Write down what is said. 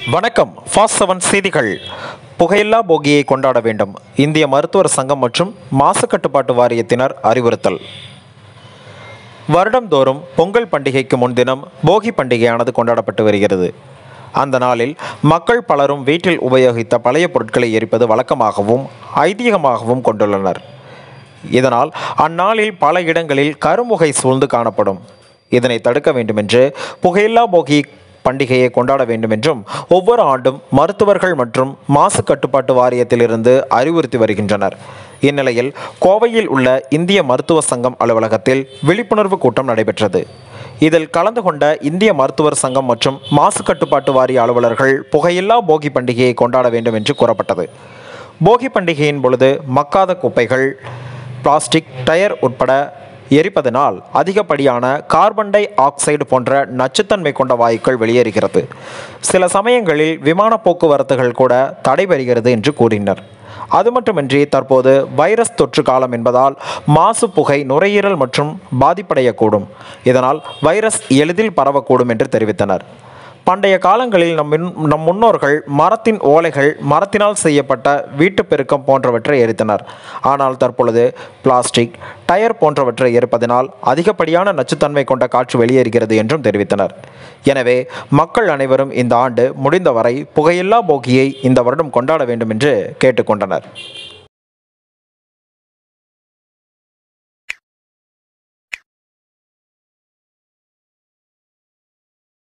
வணக்கம் fast seven செய்திகள் புகையில்லா போகியை கொண்டாட வேண்டும் இந்திய மருத்துவர் சங்கம் மற்றும் மாசு கட்டுப்பாட்டு வாரியத்தினர் அறிவுறுத்தல் வருடந்தோறும் பொங்கல் பண்டிகைக்கு முன்தினம் போகி பண்டிகையானது கொண்டாடப்பட்டு வருகிறது அந்த நாளில் மக்கள் பலரும் வீட்டில் உபயோகித்த பழைய பொருட்களை எரிப்பது வழக்கமாகவும் ஐதீகமாகவும் கொண்டுள்ளனர் இதனால் அந்நாளில் பல இடங்களில் கரும்புகை சூழ்ந்து காணப்படும் இதனை தடுக்க வேண்டுமென்று புகையில்லா போகி பண்டிகையை கொண்டாட வேண்டும் என்றும் ஒவ்வொரு ஆண்டும் மருத்துவர்கள் மற்றும் மாசு கட்டுப்பாட்டு வாரியத்திலிருந்து அறிவுறுத்தி வருகின்றனர் இந்நிலையில் கோவையில் உள்ள இந்திய மருத்துவ சங்கம் அலுவலகத்தில் விழிப்புணர்வு கூட்டம் நடைபெற்றது இதில் கலந்து கொண்ட இந்திய மருத்துவர் சங்கம் மற்றும் மாசு கட்டுப்பாட்டு வாரிய அலுவலர்கள் புகையில்லா போகி பண்டிகையை கொண்டாட வேண்டும் என்று கூறப்பட்டது போகி பண்டிகையின் பொழுது மக்காத குப்பைகள் பிளாஸ்டிக் டயர் உட்பட எரிப்பதனால் அதிகப்படியான கார்பன் டை ஆக்சைடு போன்ற நச்சுத்தன்மை கொண்ட வாயுக்கள் வெளியேறுகிறது சில சமயங்களில் விமான போக்குவரத்துகள் கூட தடைபெறுகிறது என்று கூறினர் அது மட்டுமின்றி தற்போது வைரஸ் தொற்று காலம் என்பதால் மாசு புகை நுரையீரல் மற்றும் பாதிப்படையக்கூடும் இதனால் வைரஸ் எளிதில் பரவக்கூடும் என்று தெரிவித்தனர் பண்டைய காலங்களில் நம் மின் நம் முன்னோர்கள் மரத்தின் ஓலைகள் மரத்தினால் செய்யப்பட்ட வீட்டுப் பெருக்கம் போன்றவற்றை எரித்தனர் ஆனால் தற்பொழுது பிளாஸ்டிக் டயர் போன்றவற்றை எரிப்பதனால் அதிகப்படியான நச்சுத்தன்மை கொண்ட காற்று வெளியேறுகிறது என்றும் தெரிவித்தனர் எனவே மக்கள் அனைவரும் இந்த ஆண்டு முடிந்தவரை புகையில்லா போகியை இந்த வருடம் கொண்டாட வேண்டும் என்று கேட்டுக்கொண்டனர்